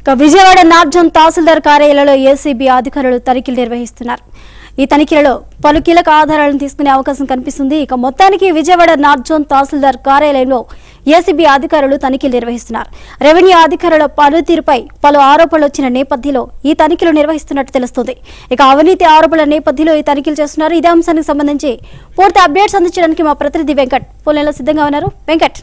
ఇక విజయవాడ నార్జన్ తహసీల్దార్ కార్యాలయంలో ఏసీబీ అధికారులు తనిఖీలు నిర్వహిస్తున్నారు ఈ తనిఖీలలో పలు కీలక ఆధారాలను తీసుకునే అవకాశం కనిపిస్తుంది ఇక మొత్తానికి విజయవాడ నార్జోన్ తహసీల్దార్ కార్యాలయంలో ఏసీబీ అధికారులు తనిఖీలు నిర్వహిస్తున్నారు రెవెన్యూ అధికారుల పనితీరుపై పలు ఆరోపణలు వచ్చిన నేపథ్యంలో ఈ తనిఖీలు నిర్వహిస్తున్నట్టు తెలుస్తుంది ఇక అవినీతి ఆరోపణల నేపథ్యంలో ఈ తనిఖీలు చేస్తున్నారు ఇదే అంశానికి సంబంధించి పూర్తి అప్డేట్స్ అందించడానికి మా ప్రతినిధి వెంకట్ ఫోన్లో సిద్ధంగా ఉన్నారు వెంకట్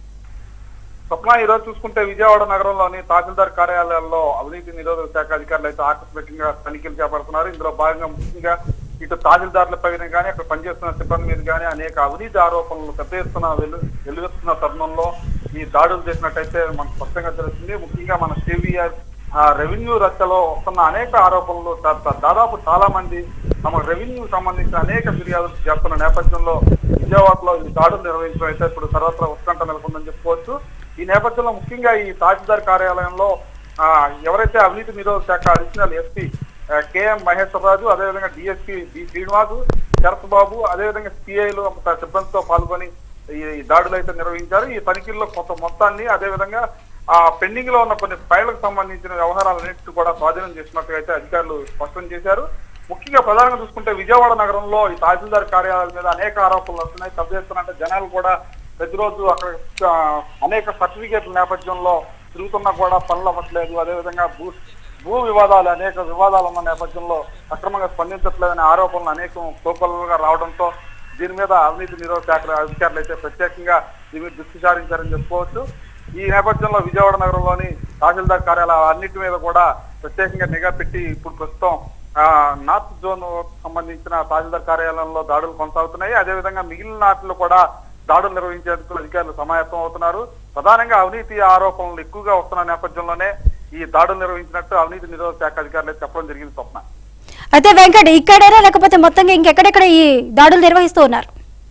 స్వప్న ఈ రోజు చూసుకుంటే విజయవాడ నగరంలోని తహసీల్దార్ కార్యాలయాల్లో అవినీతి నిరోధక శాఖ అధికారులు అయితే ఆకస్మికంగా తనిఖీలు చేపడుతున్నారు ఇందులో భాగంగా ముఖ్యంగా ఇటు తహసీల్దారులపై కానీ అక్కడ పనిచేస్తున్న సిబ్బంది మీద కానీ అనేక అవినీతి ఆరోపణలు పెద్ద ఎత్తున వెలు వెలువెత్తున్న తరుణంలో ఈ దాడులు చేసినట్టయితే మనకు స్పష్టంగా తెలుస్తుంది ముఖ్యంగా మన సివిఆర్ రెవెన్యూ రచ్చలో వస్తున్న అనేక ఆరోపణలు దా- దా- దాదాపు చాలా మంది తమ రెవెన్యూ సంబంధించిన అనేక ఫిర్యాదులు చేస్తున్న నేపథ్యంలో విజయవాడలో ఈ దాడులు నిర్వహించడం అయితే ఇప్పుడు సర్వత్రా ఉత్కంఠ నెలకొందని చెప్పుకోవచ్చు ఈ నేపథ్యంలో ముఖ్యంగా ఈ తహసీల్దార్ కార్యాలయంలో ఆ, ఎవరైతే అవినీతి నిరోధక శాఖ అడిషనల్ ఎస్పీ కేఎం మహేశ్వరరాజు అదేవిధంగా డిఎస్పీ బి శ్రీనివాసు శరత్ బాబు అదేవిధంగా సిఐలు సిబ్బందితో పాల్గొని ఈ ఈ దాడులు అయితే నిర్వహించారు ఈ తనిఖీల్లో కొంత మొత్తాన్ని అదేవిధంగా ఆ పెండింగ్ లో ఉన్న కొన్ని ఫైళ్లకు సంబంధించిన వ్యవహారాలన్నింటినీ కూడా స్వాధీనం చేసినట్టుగా అయితే అధికారులు స్పష్టం చేశారు ముఖ్యంగా ప్రధానంగా చూసుకుంటే విజయవాడ నగరంలో ఈ తహసీల్దార్ కార్యాలయాల మీద అనేక ఆరోపణలు వస్తున్నాయి పెద్ద ఎత్తున అంటే జనాలు కూడా ప్రతిరోజు అక్కడ ఆ, అనేక సర్టిఫికేట్ల నేపథ్యంలో తిరుగుతున్నా కూడా పనులు అవ్వట్లేదు అదేవిధంగా భూ భూ వివాదాలు అనేక వివాదాలు ఉన్న నేపథ్యంలో అక్రమంగా స్పందించట్లేదనే ఆరోపణలు అనేకం కోకొల్లలుగా రావడంతో దీని మీద అవినీతి నిరోధక శాఖ అధికారులు అయితే ప్రత్యేకంగా దీని మీద దృష్టి సారించారని చెప్పుకోవచ్చు ఈ నేపథ్యంలో విజయవాడ నగరంలోని తహసీల్దార్ కార్యాలయాలు అన్నిటి మీద కూడా ప్రత్యేకంగా నిఘా పెట్టి ఇప్పుడు ప్రస్తుతం ఆ, నార్త్ జోన్ సంబంధించిన తహసీల్దార్ కార్యాలయంలో దాడులు కొనసాగుతున్నాయి అదేవిధంగా మిగిలిన నాటిలో కూడా దాడులు నిర్వహించేందుకు అధికారులు సమాయత్తం అవుతున్నారు ప్రధానంగా అవినీతి ఆరోపణలు ఎక్కువగా వస్తున్న నేపథ్యంలోనే ఈ దాడులు నిర్వహించినట్టు అవినీతి నిరోధక శాఖ అధికారులు అయితే చెప్పడం జరిగింది స్వప్న అయితే వెంకట్ ఇక్కడైనా లేకపోతే మొత్తంగా ఇంకెక్కడెక్కడ ఈ దాడులు నిర్వహిస్తూ ఉన్నారు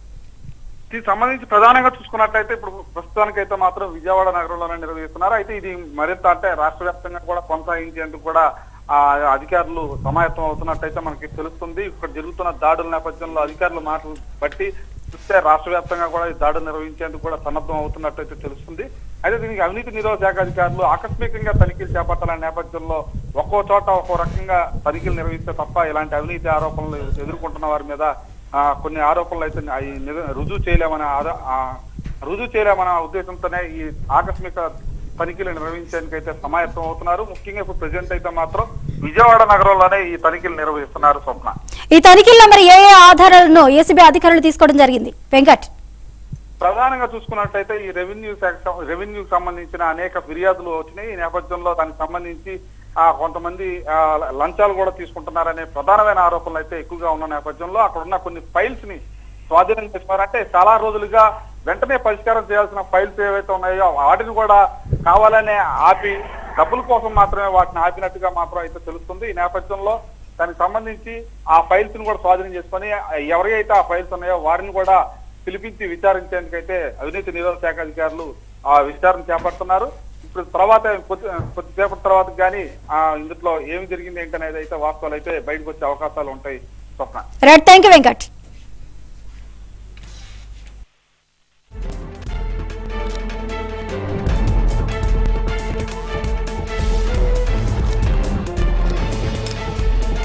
దీనికి సంబంధించి ప్రధానంగా చూసుకున్నట్లయితే ఇప్పుడు ప్రస్తుతానికైతే మాత్రం విజయవాడ నగరంలోనే నిర్వహిస్తున్నారు అయితే ఇది మరింత అంటే రాష్ట్ర వ్యాప్తంగా కూడా కొనసాగించేందుకు కూడా ఆ అధికారులు సమాయత్తం అవుతున్నట్టయితే మనకి తెలుస్తుంది ఇక్కడ జరుగుతున్న దాడుల నేపథ్యంలో అధికారుల మాటలు బట్టి చూస్తే రాష్ట్ర వ్యాప్తంగా కూడా ఈ దాడులు నిర్వహించేందుకు కూడా సన్నద్ధం అవుతున్నట్టయితే తెలుస్తుంది అయితే దీనికి అవినీతి నిరోధక శాఖ అధికారులు ఆకస్మికంగా తనిఖీలు చేపట్టాలనే నేపథ్యంలో ఒక్కో చోట ఒక్కో రకంగా తనిఖీలు నిర్వహిస్తే తప్ప ఇలాంటి అవినీతి ఆరోపణలు ఎదుర్కొంటున్న వారి మీద ఆ, కొన్ని ఆరోపణలు అయితే అవి నిజ- రుజువు చేయలేమనే ఆరో- ఆ, రుజువు చేయలేమనే ఉద్దేశంతోనే ఈ ఆకస్మిక తనిఖీలు నిర్వహించేందుకు అయితే సమాయత్తం అవుతున్నారు ముఖ్యంగా ఇప్పుడు ప్రెసిడెంట్ అయితే మాత్రం విజయవాడ నగరంలోనే ఈ తనిఖీలు నిర్వహిస్తున్నారు స్వప్న ఈ తనిఖీల్లో మరి ఏ ఏ ఆధారాలను ఏసీబీ అధికారులు తీసుకోవడం జరిగింది వెంకట్ ప్రధానంగా చూసుకున్నట్టయితే ఈ రెవెన్యూ శాఖ రెవెన్యూ సంబంధించిన అనేక ఫిర్యాదులు వచ్చినాయి ఈ నేపథ్యంలో దానికి సంబంధించి ఆ కొంతమంది ఆ, లంచాలు కూడా తీసుకుంటున్నారనే ప్రధానమైన ఆరోపణలు అయితే ఎక్కువగా ఉన్న నేపథ్యంలో అక్కడ ఉన్న కొన్ని ఫైల్స్ ని స్వాధీనం చేసుకున్నారంటే చాలా రోజులుగా వెంటనే పరిష్కారం చేయాల్సిన ఫైల్స్ ఏవైతే ఉన్నాయో వాటిని కూడా కావాలనే ఆపి డబ్బుల కోసం మాత్రమే వాటిని ఆపినట్టుగా మాత్రం అయితే తెలుస్తుంది ఈ నేపథ్యంలో దానికి సంబంధించి ఆ ఫైల్స్ ని కూడా స్వాధీనం చేసుకొని ఎవరైతే ఆ ఫైల్స్ ఉన్నాయో వారిని కూడా పిలిపించి విచారించేందుకైతే అవినీతి నిరోధక శాఖ అధికారులు ఆ విచారణ చేపడుతున్నారు ఇప్పుడు తర్వాత కొద్ది కొద్దిసేపటి తర్వాత కానీ ఆ ఇందులో ఏమి జరిగింది ఏంటనేది అయితే వాస్తవాలు అయితే బయటకు వచ్చే అవకాశాలు ఉంటాయి Swapna right thank you Venkat